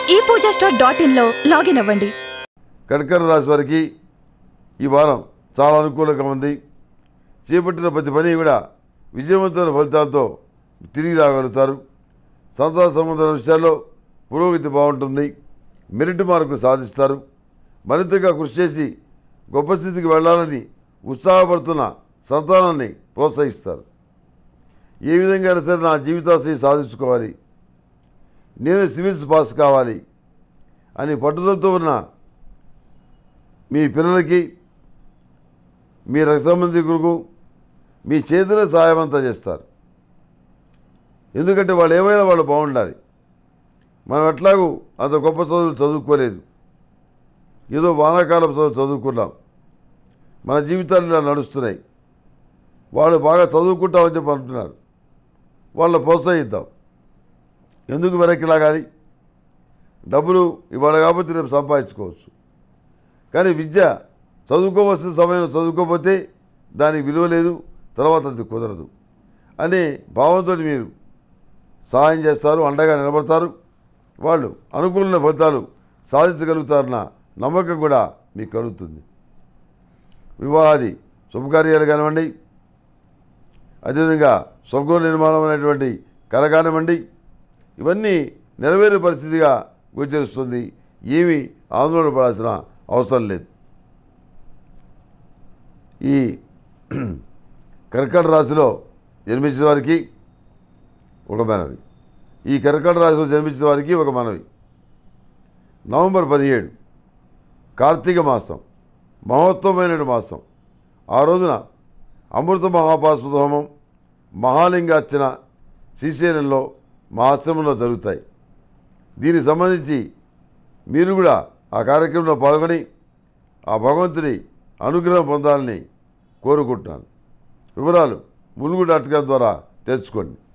ఈ Pooja store dot ఇన్లో login అవ్వండి కర్కట రాశి వారికి ఈ వారం చాలా అనుకూలంగా ఉంది చేపట్టిన ప్రతి పని కూడా విజయవంతమైన ఫలితాలతో తిరిగి రాగలుగుతారు సంతాన సంబంధమైన విషయాల్లో పురోగతి బాగుంటుంది మెరిట్ మార్కులు సాధిస్తారు మరింతగా కృషి చేసి గొప్ప స్థితికి వెళ్ళాలని ఉత్సాహపడుతున్న సంతానాన్ని ప్రోత్సహిస్తారు ఏ విధంగా అయినా సరే నా జీవితాశయ సాధించుకోవాలి నేను సివిల్స్ పాస్ కావాలి అని పట్టుదలతో ఉన్న మీ పిల్లలకి మీ రక్త సంబంధికులకు మీ చేతుల సహాయం అంతా చేస్తారు ఎందుకంటే వాళ్ళు ఏమైనా వాళ్ళు బాగుండాలి మనం ఎట్లాగూ అంత గొప్ప చదువులు చదువుకోలేదు ఏదో వానాకాలం చదువు చదువుకున్నాం మన జీవితాలు ఇలా నడుస్తున్నాయి వాళ్ళు బాగా చదువుకుంటామని చెప్పి అంటున్నారు వాళ్ళని ప్రోత్సహిద్దాం ఎందుకు వెనక్కి లాగాలి డబ్బులు ఇవాళ కాబట్టి రేపు సంపాదించుకోవచ్చు కానీ విద్య చదువుకోవాల్సిన సమయంలో చదువుకోకపోతే దానికి విలువ లేదు తర్వాత అది కుదరదు అనే భావంతో మీరు సహాయం చేస్తారు అండగా నిలబడతారు వాళ్ళు అనుకూలమైన ఫలితాలు సాధించగలుగుతారన్న నమ్మకం కూడా మీకు కలుగుతుంది వివాహాది శుభకార్యాలు కానివ్వండి అదేవిధంగా స్వగృహ నిర్మాణం అనేటువంటి కల కానివ్వండి ఇవన్నీ నెరవేరే పరిస్థితిగా గోచరిస్తుంది ఏమీ ఆందోళన పడాల్సిన అవసరం లేదు ఈ కర్కట రాశిలో జన్మించిన వారికి ఒక మనవి ఈ కర్కట రాశిలో జన్మించిన వారికి ఒక మనవి నవంబర్ పదిహేడు కార్తీక మాసం మహోత్తమైన మాసం ఆ రోజున అమృత మహాపాస్పద హోమం మహాలింగార్చన శ్రీశైలంలో మా ఆశ్రమంలో జరుగుతాయి దీనికి సంబంధించి మీరు కూడా ఆ కార్యక్రమంలో పాల్గొని ఆ భగవంతుని అనుగ్రహం పొందాలని కోరుకుంటున్నాను వివరాలు ములుగు డాట్ కామ్ ద్వారా తెలుసుకోండి